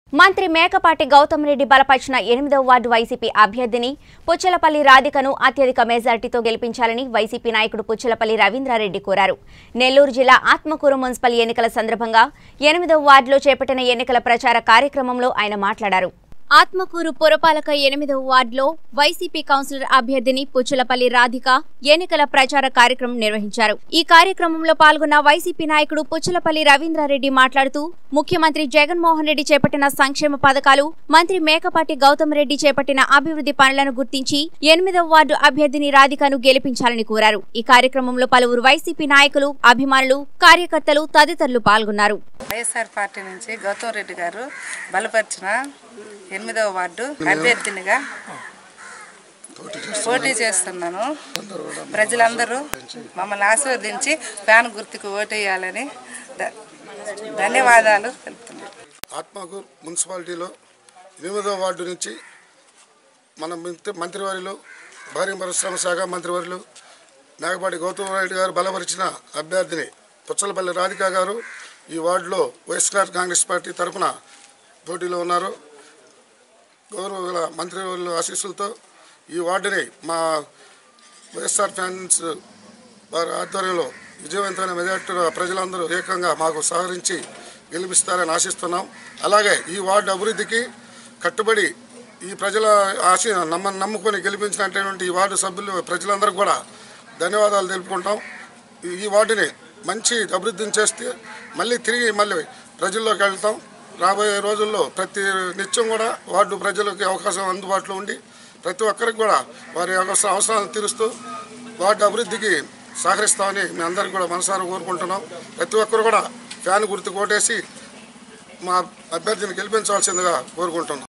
మంత్రి మేకపాటి గౌతమ్ రెడ్డి బలపరిచిన ఎనిమిదవ వార్డు వైసీపీ అభ్యర్థిని పుచ్చలపల్లి రాధికను అత్యధిక మెజార్టీతో గెలిపించాలని వైసీపీ నాయకుడు పుచ్చలపల్లి రవీంద్రారెడ్డి కోరారు నెల్లూరు జిల్లా ఆత్మకూరు మున్సిపల్ ఎన్నికల సందర్భంగా ఎనిమిదవ వార్డులో చేపట్టిన ఎన్నికల ప్రచార కార్యక్రమంలో ఆయన మాట్లాడారు ఆత్మకూరు పురపాలక ఎనిమిదవ వార్డులో వైసీపీ కౌన్సిలర్ అభ్యర్థిని పుచ్చులపల్లి రాధిక ఎన్నికల ప్రచార కార్యక్రమం నిర్వహించారు ఈ కార్యక్రమంలో పాల్గొన్న వైసీపీ నాయకుడు పుచ్చులపల్లి రవీంద్రారెడ్డి మాట్లాడుతూ ముఖ్యమంత్రి జగన్మోహన్ రెడ్డి చేపట్టిన సంక్షేమ పథకాలు మంత్రి మేకపాటి గౌతమ్ రెడ్డి చేపట్టిన అభివృద్ధి పనులను గుర్తించి ఎనిమిదవ వార్డు అభ్యర్థిని రాధికను గెలిపించాలని కోరారు ఈ కార్యక్రమంలో పలువురు వైసీపీ నాయకులు అభిమానులు కార్యకర్తలు తదితరులు పాల్గొన్నారు వైఎస్ఆర్ పార్టీ నుంచి గౌతమ్ రెడ్డి గారు బలపరిచిన ఎనిమిదవ వార్డు అభ్యర్థినిగా పోటీ చేస్తున్నాను ప్రజలందరూ మమ్మల్ని ఆశీర్వదించి ఫ్యాన్ గుర్తుకు ఓటేయాలని ధ- ధన్యవాదాలు తెలుపుతున్నాను ఆత్మకూరు మున్సిపాలిటీలో ఎనిమిదో వార్డు నుంచి మన మంత్రి మంత్రివర్యులు భారీ పరిశ్రమ శాఖ మంత్రివర్యులు నాగపాటి గౌతమ్ రెడ్డి గారు బలపరిచిన అభ్యర్థిని పుచ్చలపల్లి రాధిక గారు ఈ వార్డులో వైఎస్ఆర్ కాంగ్రెస్ పార్టీ తరఫున పోటీలో ఉన్నారు గౌరవ మంత్రివర్యుల ఆశీస్సులతో ఈ వార్డుని మా వైఎస్ఆర్ ఫ్యాన్స్ వారి ఆధ్వర్యంలో విజయవంతమైన మెజార్టీలో ప్రజలందరూ ఏకంగా మాకు సహకరించి గెలిపిస్తారని ఆశిస్తున్నాం అలాగే ఈ వార్డు అభివృద్ధికి కట్టుబడి ఈ ప్రజల ఆశ నమ్మ నమ్ముకొని గెలిపించినటువంటి ఈ వార్డు సభ్యులు ప్రజలందరూ కూడా ధన్యవాదాలు తెలుపుకుంటాం ఈ- ఈ వార్డుని మంచి అభివృద్ధిని చేస్తే మళ్ళీ తిరిగి మళ్ళీ ప్రజల్లోకి వెళ్తాం రాబోయే రోజుల్లో ప్రతి నిత్యం కూడా వార్డు ప్రజలకి అవకాశం అందుబాటులో ఉండి ప్రతి ఒక్కరికి కూడా వారి అవసర అవసరాలను తీరుస్తూ వార్డు అభివృద్ధికి సహకరిస్తామని మీ అందరికీ కూడా మనసారా కోరుకుంటున్నాం ప్రతి ఒక్కరు కూడా ఫ్యాన్ గుర్తు కొట్టేసి మా అభ్యర్థిని గెలిపించవలసిందిగా కోరుకుంటున్నాం